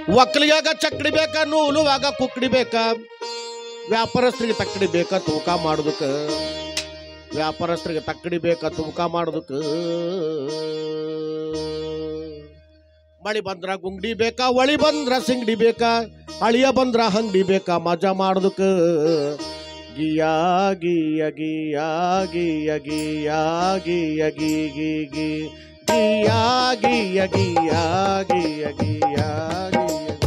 ಒಕ್ಕಲಿಗಾಗ ಚಕ್ಕಡಿ ಬೇಕಾ ನೂಲುವಾಗ ಕುಕ್ಕಡಿ ಬೇಕಾ ವ್ಯಾಪಾರಸ್ಥರಿಗೆ ತಕ್ಕಡಿ ಬೇಕಾ ತೂಕ ಮಾಡೋದಕ್ಕೆ ವ್ಯಾಪಾರಸ್ಥರಿಗೆ ತಕ್ಕಡಿ ಬೇಕಾ ತೂಕ ಮಾಡೋದಕ್ಕೆ ಮಳಿ ಬಂದ್ರ ಗುಂಗಡಿ ಬೇಕಾ ಒಳಿ ಬಂದ್ರ ಸಿಂಗಡಿ ಬೇಕಾ ಅಳಿಯ ಬಂದ್ರ ಹಂಗಡಿ ಬೇಕಾ ಮಜಾ ಮಾಡೋದಕ್ಕೆ ಗಿಯಾ ಗಿಯ ಗಿಯಾ ಗಿಯ ಗಿಯಾ ಗಿಯ ಗಿ ಗಿ ಗಿ ಗಿಯಾ ಗಿಯ ಗಿಯಾ ಗಿಯ ಗಿಯಾ ಗಿಯ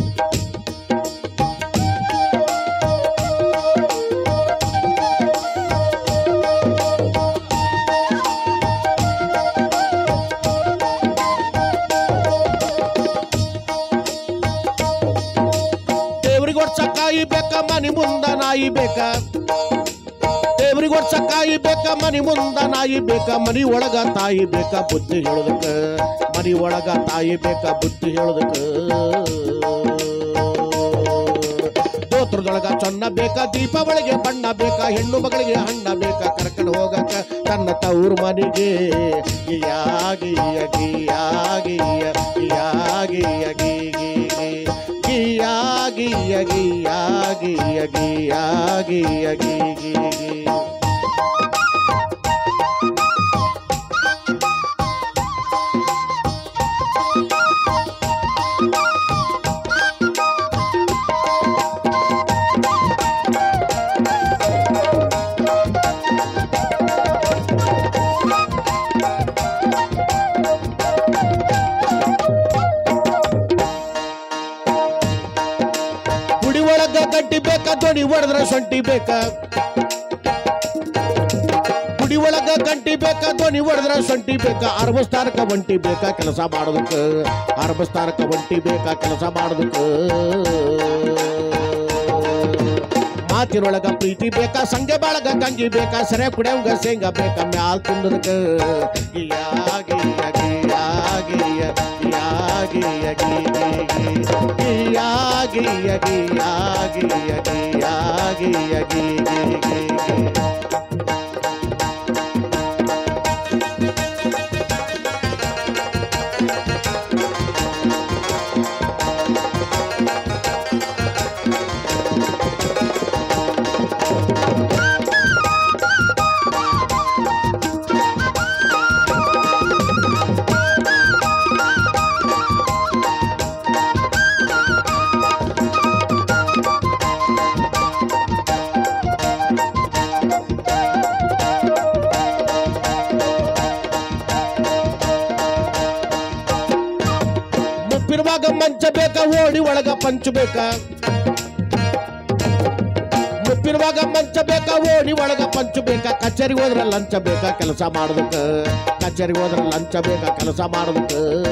ದೇವ್ರಿಗೆ ವರ್ಷ ಕಾಯಿ ಬೇಕ ಮನಿ ಮುಂದ ನಾಯಿ ಬೇಕ ದೇವ್ರಿಗೆ ವರ್ಷ ಕಾಯಿ ಬೇಕ ಮನಿ ಮುಂದ ನಾಯಿ ಬೇಕ ಮನಿ ಒಳಗ ತಾಯಿ ಬೇಕ ಬುದ್ಧಿ ಹೇಳೋದಕ್ಕ ಮನಿ ಒಳಗ ತಾಯಿ ಬೇಕ ಬುದ್ಧಿ ಹೇಳೋದಕ್ಕ ದೋತ್ರದೊಳಗ ಚೊನ್ನ ಬೇಕ ದೀಪಾವಳಿಗೆ ಬಣ್ಣ ಬೇಕ ಹೆಣ್ಣು ಮಗಳಿಗೆ ಹಣ್ಣ ಬೇಕ ಕರ್ಕೊಂಡು ಹೋಗಕ್ಕ ತನ್ನ ತವ್ರ ಮನೆಗೆ ಗಿಯಾಗಿಯ ಗಿಯಾಗಿಯ ಗಿಯಾಗಿಯ ಗಿ ಗಿ ಗಿ ಗಿಯಾ ಗಿಯ ಗಿಯಾ ಗಿಯ ಗಿಯಾ ಗಿಯ ಗಿ ಗಿ ಗಿ ಗುಡಿ ಒಳಗ ಗಡ್ಡಿ ಬೇಕ ದೊಡಿ ಹೊಡೆದ್ರ ಸೊಂಟಿ ಬೇಕ ಗುಡಿ ಒಳಗ ಗಂಟಿ ಬೇಕ ಧ್ವನಿ ಹೊಡೆದ್ರ ಸೊಂಟಿ ಬೇಕ ಅರ್ಬಸ್ತಾರಕ ಒಂಟಿ ಬೇಕ ಕೆಲಸ ಮಾಡೋದಕ್ಕ ಅರ್ಬಸ್ತಾರಕ ಒಂಟಿ ಬೇಕ ಕೆಲಸ ಮಾಡೋದಕ್ಕ ಮಾತಿನೊಳಗ ಪ್ರೀತಿ ಬೇಕಾ ಸಂಗೆ ಬಾಳಗ ಗಂಗಿ ಬೇಕಾ ಸರೆ ಕುಡಿಯಂಗ ಶೇಂಗ ಬೇಕಾ ಮ್ಯಾಲ್ ತಿನ್ನದಕ್ಕ ಗಿಯಾ ಗಿಯ ಗಿಯಾ ಗಿಯ ಗಿಯಾ ಗಿಯ ಗಿ ಗಿ ಗಿ ಗಿಯಾ ಗಿಯ ಗಿಯಾ ಗಿಯ ಗಿಯಾ ಗಿಯ ಗಿ ಗಿ ಗಿ ಗಿ ಮುಪ್ಪಿರುವಾಗ ಮಂಚ ಬೇಕಾ ಓಡಿ ಒಳಗ ಪಂಚ ಬೇಕಾ ಮುಪ್ಪಿರುವಾಗ ಮಂಚ ಬೇಕಾ ಓಡಿ ಒಳಗ ಪಂಚ ಬೇಕಾ ಕಚೇರಿಗೆ ಹೋದ್ರ ಲಂಚ ಬೇಕಾ ಕೆಲಸ ಮಾಡೋದಕ್ಕ ಕಚೇರಿಗೆ ಹೋದ್ರ ಲಂಚ ಬೇಕಾ ಕೆಲಸ ಮಾಡೋದಕ್ಕ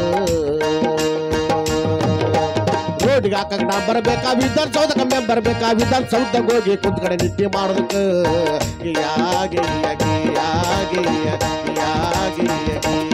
ರೋಡಿಗೆ ಹಾಕಕ್ ನಾ ಬರಬೇಕಾ ವಿಧಾನಸೌಧಕ ಮೆಂಬರ್ ಬೇಕಾ ವಿಧಾನಸೌಧಕ್ಕೆ ಹೋಗಿ ಕುಂತ್ಕಡೆ ನಿದ್ದೆ ಮಾಡೋದಕ್ಕ ಯಾಗೆ ಯಾಗೆ ಯಾಗೆ ಯಾಗೆ ಯಾಗೆ